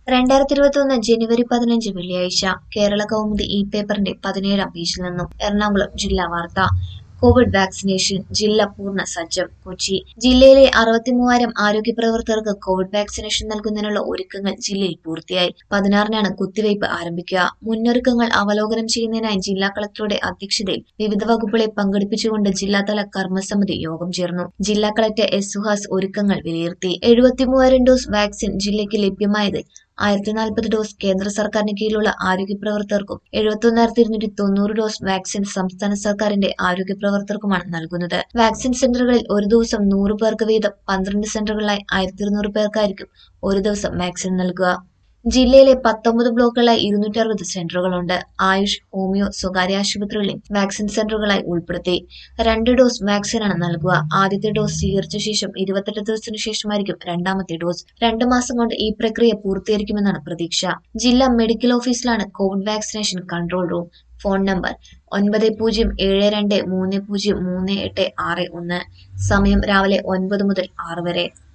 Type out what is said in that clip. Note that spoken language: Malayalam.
രണ്ടായിരത്തി ഇരുപത്തി ജനുവരി പതിനഞ്ച് വെള്ളിയാഴ്ച കേരള കൗമുദി ഇ പേപ്പറിന്റെ പതിനേഴാം പേജിൽ നിന്നും എറണാകുളം ജില്ലാ വാർത്ത കോവിഡ് വാക്സിനേഷൻ ജില്ല പൂർണ്ണ സജ്ജം കൊച്ചി ജില്ലയിലെ അറുപത്തിമൂവായിരം ആരോഗ്യ പ്രവർത്തകർക്ക് കോവിഡ് വാക്സിനേഷൻ നൽകുന്നതിനുള്ള ഒരുക്കങ്ങൾ ജില്ലയിൽ പൂർത്തിയായി പതിനാറിനാണ് കുത്തിവയ്പ് ആരംഭിക്കുക മുന്നൊരുക്കങ്ങൾ അവലോകനം ചെയ്യുന്നതിനായി ജില്ലാ കളക്ടറുടെ അധ്യക്ഷതയിൽ വിവിധ വകുപ്പുകളെ പങ്കെടുപ്പിച്ചുകൊണ്ട് ജില്ലാതല കർമ്മസമിതി യോഗം ചേർന്നു ജില്ലാ കളക്ടർ എസ് സുഹാസ് ഒരുക്കങ്ങൾ വിലയിരുത്തി എഴുപത്തിമൂവായിരം ഡോസ് വാക്സിൻ ജില്ലയ്ക്ക് ലഭ്യമായത് ആയിരത്തി നാൽപ്പത് ഡോസ് കേന്ദ്ര സർക്കാരിന് കീഴിലുള്ള ആരോഗ്യ പ്രവർത്തകർക്കും എഴുപത്തൊന്നായിരത്തി ഇരുന്നൂറ്റി തൊണ്ണൂറ് ഡോസ് വാക്സിൻ സംസ്ഥാന സർക്കാരിന്റെ ആരോഗ്യ പ്രവർത്തകർക്കുമാണ് നൽകുന്നത് വാക്സിൻ സെന്ററുകളിൽ ഒരു ദിവസം നൂറ് പേർക്ക് വീതം പന്ത്രണ്ട് സെന്ററുകളിലായി ആയിരത്തി ഇരുന്നൂറ് പേർക്കായിരിക്കും ഒരു ദിവസം വാക്സിൻ നൽകുക ജില്ലയിലെ പത്തൊമ്പത് ബ്ലോക്കുകളായി ഇരുന്നൂറ്റി അറുപത് സെന്ററുകളുണ്ട് ആയുഷ് ഹോമിയോ സ്വകാര്യ ആശുപത്രികളിൽ വാക്സിൻ സെന്ററുകളായി ഉൾപ്പെടുത്തി രണ്ട് ഡോസ് വാക്സിനാണ് നൽകുക ആദ്യത്തെ ഡോസ് സ്വീകരിച്ച ശേഷം ഇരുപത്തെട്ട് ദിവസത്തിനു ശേഷമായിരിക്കും രണ്ടാമത്തെ ഡോസ് രണ്ട് മാസം കൊണ്ട് ഈ പ്രക്രിയ പൂർത്തീകരിക്കുമെന്നാണ് പ്രതീക്ഷ ജില്ലാ മെഡിക്കൽ ഓഫീസിലാണ് COVID vaccination control room phone number ഒൻപത് പൂജ്യം ഏഴ് രണ്ട് മൂന്ന് പൂജ്യം മൂന്ന് എട്ട് ആറ് ഒന്ന് സമയം രാവിലെ ഒൻപത് മുതൽ ആറ് വരെ